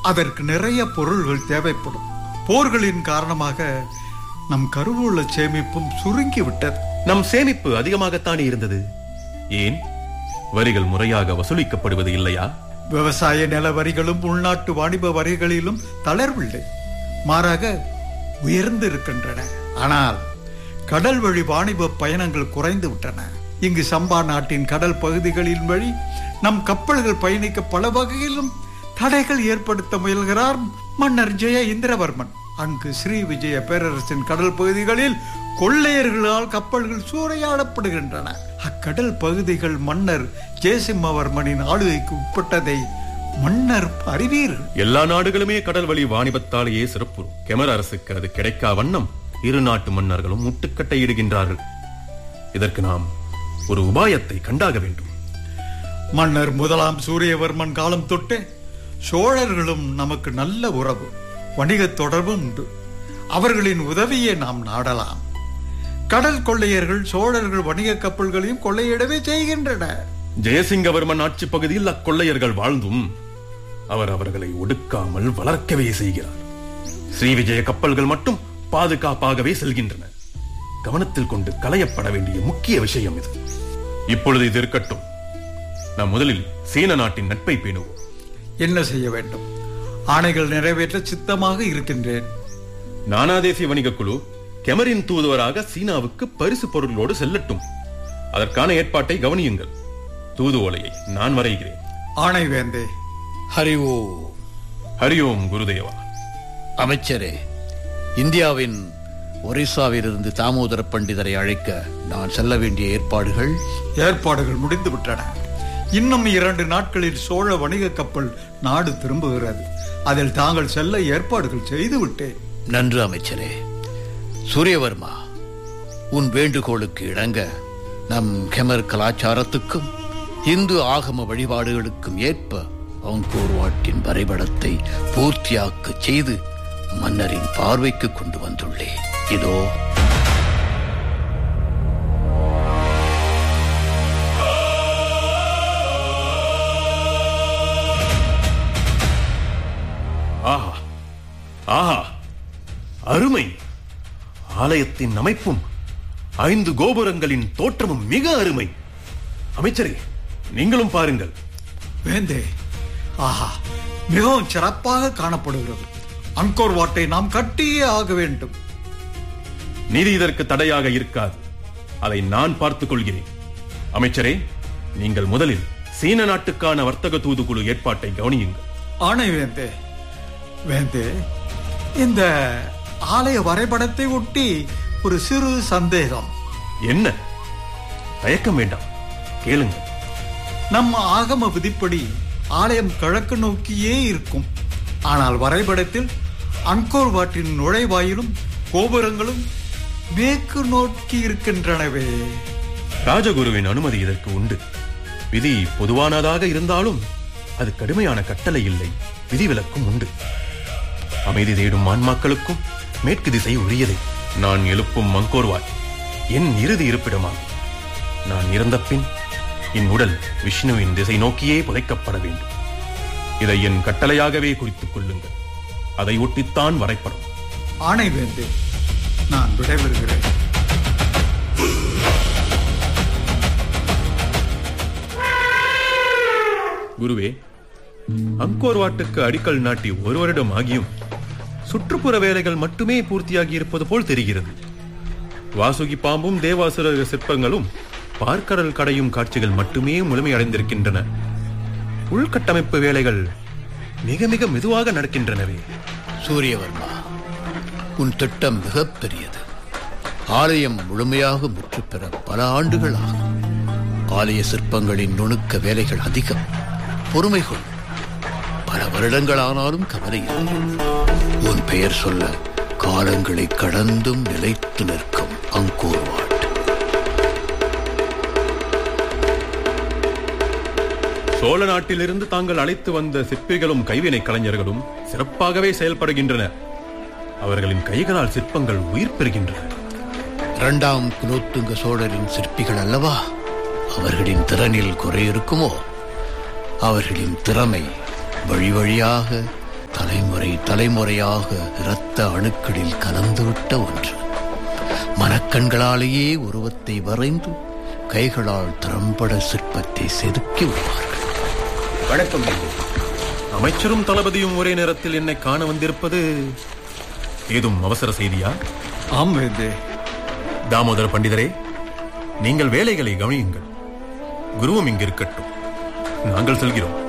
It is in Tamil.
அதற்கு நிறைய பொருள்கள் தேவைப்படும் போர்களின் காரணமாக நம் கருவூல சேமிப்பும் சுருங்கி விட்டது நம் சேமிப்பு அதிகமாகத்தானே இருந்தது ஏன் வரிகள் முறையாக வசூலிக்கப்படுவது இல்லையா விவசாய நில வரிகளும் உள்நாட்டு வாணிப வரிகளிலும் தளர்வில்லை மாறாக உயர்ந்து இருக்கின்றன ஆனால் கடல் வழி வாணிப பயணங்கள் குறைந்து விட்டன இங்கு சம்பா நாட்டின் கடல் பகுதிகளின் வழி நம் கப்பல்கள் பயணிக்க பல வகையிலும் தடைகள் ஏற்படுத்த முயல்கிறார் மன்னர் ஜெய இந்திரவர்மன் அங்கு ஸ்ரீ விஜய பேரரசின் கடல் பகுதிகளில் கொள்ளையர்களால் கப்பல்கள் சூறையாடப்படுகின்றன அக்கடல் பகுதிகள் மன்னர் ஜெயசிம்மவர்மனின் ஆளுகைக்கு உட்பட்டதை மன்னர் அறிவீர்கள் எல்லா நாடுகளுமே கடல் வழி வாணிபத்தாலேயே சிறப்புறும் கெமர் அரசுக்கு அது கிடைக்கா வண்ணம் இரு நாட்டு மன்னர்களும் முட்டுக்கட்டை இடுகின்றார்கள் இதற்கு நாம் ஒரு உபாயத்தை கண்டாக வேண்டும் மன்னர் முதலாம் சூரியவர்மன் காலம் தொட்டே சோழர்களும் நமக்கு நல்ல உறவு வணிகத் தொடர்பும் உண்டு அவர்களின் உதவியை நாம் நாடலாம் கடல் கொள்ளையர்கள் சோழர்கள் வணிக கப்பல்களையும் கொள்ளையிடவே செய்கின்றனர் ஜெயசிங்கவர்மன் ஆட்சி பகுதியில் அக்கொள்ளையர்கள் வாழ்ந்தும் அவர் அவர்களை ஒடுக்காமல் வளர்க்கவே செய்கிறார் ஸ்ரீ விஜய கப்பல்கள் மட்டும் பாதுகாப்பாகவே செல்கின்றன கவனத்தில் கொண்டு களையப்பட வேண்டிய முக்கிய விஷயம் இது இப்பொழுது இது இருக்கட்டும் நாம் முதலில் சீன நாட்டின் நட்பை பேணுவோம் என்ன செய்ய வேண்டும் ஆணைகள் நிறைவேற்ற சித்தமாக இருக்கின்றேன் நானாதேசிய வணிக குழு கெமரின் தூதுவராக சீனாவுக்கு பரிசு பொருளோடு செல்லட்டும் அதற்கான ஏற்பாட்டை கவனியுங்கள் தூது ஓலையை நான் வரைகிறேன் ஆணை வேந்தே ஹரிஓ ஹரியோம் குருதேவா அமைச்சரே இந்தியாவின் ஒரிசாவிலிருந்து தாமோதர பண்டிதரை அழைக்க நான் செல்ல வேண்டிய ஏற்பாடுகள் ஏற்பாடுகள் முடிந்து விட்டன இன்னும் இரண்டு நாட்களில் சோழ வணிக கப்பல் நாடு திரும்புகிறது அதில் தாங்கள் செல்ல ஏற்பாடுகள் செய்து விட்டேன் நன்று அமைச்சரே சூரியவர்மா உன் வேண்டுகோளுக்கு இணங்க நம் கெமர் கலாச்சாரத்துக்கும் இந்து ஆகம வழிபாடுகளுக்கும் ஏற்ப அங்கோர் வாட்டின் வரைபடத்தை பூர்த்தியாக்க செய்து மன்னரின் பார்வைக்கு கொண்டு வந்துள்ளேன் இதோ ஆஹா ஆஹா அருமை ஆலயத்தின் அமைப்பும் ஐந்து கோபுரங்களின் தோற்றமும் மிக அருமை அமைச்சரே நீங்களும் பாருங்கள் வேந்தே ஆஹா மிகவும் சிறப்பாக காணப்படுகிறது அங்கோர் வாட்டை நாம் கட்டியே ஆக வேண்டும் நீதி இதற்கு தடையாக இருக்காது அதை நான் பார்த்துக் கொள்கிறேன் அமைச்சரே நீங்கள் முதலில் சீன நாட்டுக்கான வர்த்தக தூதுக்குழு ஏற்பாட்டை கவனியுங்கள் ஆணை வேந்தே வேந்தே இந்த ஆலய வரைபடத்தை ஒட்டி ஒரு சிறு சந்தேகம் என்ன தயக்கம் வேண்டாம் கேளுங்கள் நம்ம ஆகம விதிப்படி ஆலயம் கிழக்கு நோக்கியே இருக்கும் ஆனால் வரைபடத்தில் அங்கோர் வாட்டின் நுழைவாயிலும் கோபுரங்களும் மேற்கு நோக்கி இருக்கின்றனவே ராஜகுருவின் அனுமதி இதற்கு உண்டு விதி பொதுவானதாக இருந்தாலும் அது கடுமையான கட்டளை இல்லை விதிவிலக்கும் உண்டு அமைதி தேடும் ஆன்மாக்களுக்கும் மேற்கு திசை உரியதே நான் எழுப்பும் மங்கோர்வாய் என் இறுதி இருப்பிடமாகும் நான் இறந்த பின் என் உடல் விஷ்ணுவின் திசை நோக்கியே புதைக்கப்பட வேண்டும் இதை என் கட்டளையாகவே குறித்துக் கொள்ளுங்கள் அதை ஒட்டித்தான் வரைபடம் ஆணை வேந்தே நான் விடைபெறுகிறேன் குருவே அங்கோர் வாட்டுக்கு அடிக்கல் நாட்டி ஒரு வருடம் ஆகியும் சுற்றுப்புற வேலைகள் மட்டுமே பூர்த்தியாகி இருப்பது போல் தெரிகிறது வாசுகி பாம்பும் தேவாசுர சிற்பங்களும் பார்க்கடல் கடையும் காட்சிகள் மட்டுமே முழுமையடைந்திருக்கின்றன உள்கட்டமைப்பு வேலைகள் மிக மிக மெதுவாக நடக்கின்றனவே சூரியவர்மா உன் திட்டம் மிகப்பெரியது ஆலயம் முழுமையாக முற்றுப்பெற பல ஆண்டுகள் ஆகும் ஆலய சிற்பங்களின் நுணுக்க வேலைகள் அதிகம் பொறுமை கொள் பல வருடங்களானாலும் கவலை இல்லை உன் பெயர் சொல்ல காலங்களை கடந்தும் நிலைத்து நிற்கும் அங்கோர் வாட் சோழ நாட்டிலிருந்து தாங்கள் அழைத்து வந்த சிற்பிகளும் கைவினை கலைஞர்களும் சிறப்பாகவே செயல்படுகின்றனர் அவர்களின் கைகளால் சிற்பங்கள் உயிர் பெறுகின்றன இரண்டாம் குலோத்துங்க சோழரின் சிற்பிகள் அல்லவா அவர்களின் திறனில் குறை இருக்குமோ அவர்களின் திறமை வழி வழியாக தலைமுறை தலைமுறையாக இரத்த அணுக்களில் கலந்துவிட்ட ஒன்று மனக்கண்களாலேயே உருவத்தை வரைந்து கைகளால் திறம்பட சிற்பத்தை செதுக்கி விடுவார்கள் வணக்கம் வேந்தே. அமைச்சரும் தளபதியும் ஒரே நேரத்தில் என்னை காண வந்திருப்பது ஏதும் அவசர செய்தியா ஆம் வேந்தே தாமோதர பண்டிதரே நீங்கள் வேலைகளை கவனியுங்கள் குருவும் இங்கு இருக்கட்டும் நாங்கள் செல்கிறோம்